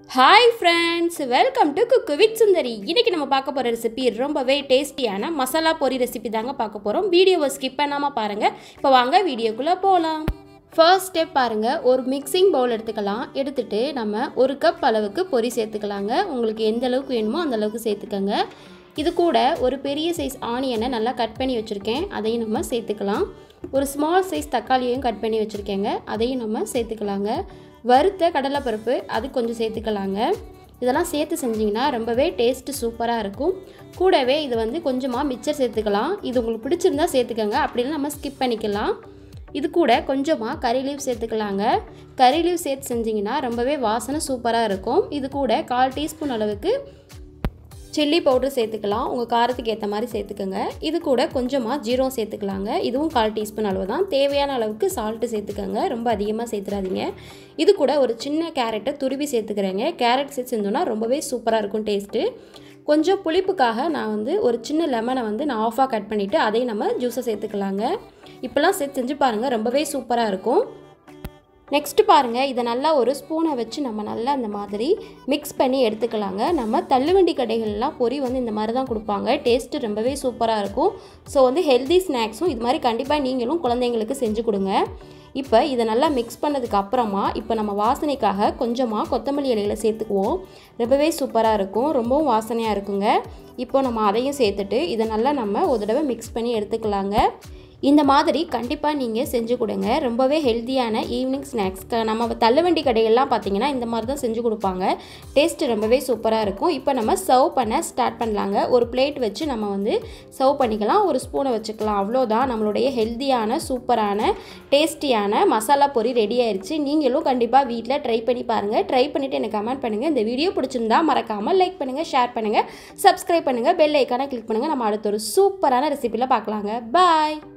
hi friends welcome to cook with Sundari இன்றைக்கி நம்ம பார்க்க போகிற ரெசிபி ரொம்பவே டேஸ்டியான மசாலா பொரி ரெசிபி தாங்க பார்க்க போகிறோம் வீடியோவை ஸ்கிப் பண்ணாமல் பாருங்கள் இப்போ வாங்க வீடியோக்குள்ளே போகலாம் ஃபர்ஸ்ட் ஸ்டெப் பாருங்கள் ஒரு மிக்சிங் பவுல் எடுத்துக்கலாம் எடுத்துட்டு நம்ம ஒரு கப் அளவுக்கு பொரி சேர்த்துக்கலாங்க உங்களுக்கு எந்த அளவுக்கு வேணுமோ அந்த அளவுக்கு சேர்த்துக்கோங்க இது கூட ஒரு பெரிய சைஸ் ஆனியனை நல்லா கட் பண்ணி வச்சுருக்கேன் அதையும் நம்ம சேர்த்துக்கலாம் ஒரு ஸ்மால் சைஸ் தக்காளியையும் கட் பண்ணி வச்சுருக்கேங்க அதையும் நம்ம சேர்த்துக்கலாங்க வறுத்த கடலைப்பருப்பு அது கொஞ்சம் சேர்த்துக்கலாங்க இதெல்லாம் சேர்த்து செஞ்சிங்கன்னா ரொம்பவே டேஸ்ட்டு சூப்பராக இருக்கும் கூடவே இது வந்து கொஞ்சமாக மிச்சர் சேர்த்துக்கலாம் இது உங்களுக்கு பிடிச்சிருந்தா சேர்த்துக்கோங்க அப்படின்னு நம்ம ஸ்கிப் பண்ணிக்கலாம் இது கூட கொஞ்சமாக கறி லீவ் சேர்த்துக்கலாங்க கறி லீவ் சேர்த்து செஞ்சிங்கன்னா ரொம்பவே வாசனை சூப்பராக இருக்கும் இது கூட கால் டீஸ்பூன் அளவுக்கு சில்லி பவுடர் சேர்த்துக்கலாம் உங்கள் காரத்துக்கு ஏற்ற மாதிரி சேர்த்துக்கோங்க இது கூட கொஞ்சமாக ஜீரம் சேர்த்துக்கலாங்க இதுவும் கால் டீஸ்பூன் அளவு தான் தேவையான அளவுக்கு சால்ட்டு சேர்த்துக்கோங்க ரொம்ப அதிகமாக சேர்த்துறாதீங்க இது கூட ஒரு சின்ன கேரட்டை துருவி சேர்த்துக்கிறேங்க கேரட் சேர்த்து செஞ்சோன்னா ரொம்பவே சூப்பராக இருக்கும் டேஸ்ட்டு கொஞ்சம் புளிப்புக்காக நான் வந்து ஒரு சின்ன லெமனை வந்து நான் ஆஃபாக கட் பண்ணிவிட்டு அதையும் நம்ம ஜூஸை சேர்த்துக்கலாங்க இப்போலாம் சேர்த்து செஞ்சு பாருங்கள் ரொம்பவே சூப்பராக இருக்கும் நெக்ஸ்ட்டு பாருங்கள் இதை நல்லா ஒரு ஸ்பூனை வச்சு நம்ம நல்லா அந்த மாதிரி மிக்ஸ் பண்ணி எடுத்துக்கலாங்க நம்ம தள்ளுவண்டி கடைகள்லாம் பொரி வந்து இந்த மாதிரி தான் கொடுப்பாங்க டேஸ்ட்டு ரொம்பவே சூப்பராக இருக்கும் ஸோ வந்து ஹெல்தி ஸ்நாக்ஸும் இது மாதிரி கண்டிப்பாக நீங்களும் குழந்தைங்களுக்கு செஞ்சு கொடுங்க இப்போ இதை நல்லா மிக்ஸ் பண்ணதுக்கு அப்புறமா இப்போ நம்ம வாசனைக்காக கொஞ்சமாக கொத்தமல்லி இலைகளை சேர்த்துக்குவோம் ரொம்பவே சூப்பராக இருக்கும் ரொம்பவும் வாசனையாக இருக்குங்க இப்போ நம்ம அதையும் சேர்த்துட்டு இதை நல்லா நம்ம ஒரு தடவை மிக்ஸ் பண்ணி எடுத்துக்கலாங்க இந்த மாதிரி கண்டிப்பாக நீங்கள் செஞ்சு கொடுங்க ரொம்பவே ஹெல்த்தியான ஈவினிங் ஸ்நாக்ஸ் நம்ம தள்ளுவண்டி கடையெல்லாம் பார்த்தீங்கன்னா இந்த மாதிரி தான் செஞ்சு கொடுப்பாங்க டேஸ்ட்டு ரொம்பவே சூப்பராக இருக்கும் இப்போ நம்ம சர்வ் பண்ண ஸ்டார்ட் பண்ணலாங்க ஒரு பிளேட் வச்சு நம்ம வந்து சர்வ் பண்ணிக்கலாம் ஒரு ஸ்பூனை வச்சுக்கலாம் அவ்வளோதான் நம்மளுடைய ஹெல்த்தியான சூப்பரான டேஸ்டியான மசாலா பொரி ரெடி ஆயிடுச்சு நீங்களும் கண்டிப்பாக வீட்டில் ட்ரை பண்ணி பாருங்கள் ட்ரை பண்ணிவிட்டு எனக்கு கமெண்ட் பண்ணுங்கள் இந்த வீடியோ பிடிச்சிருந்தா மறக்காமல் லைக் பண்ணுங்கள் ஷேர் பண்ணுங்கள் சப்ஸ்கிரைப் பண்ணுங்கள் பெல் ஐக்கானை கிளிக் பண்ணுங்கள் நம்ம அடுத்த ஒரு சூப்பரான ரெசிபியில் பார்க்கலாங்க பாய்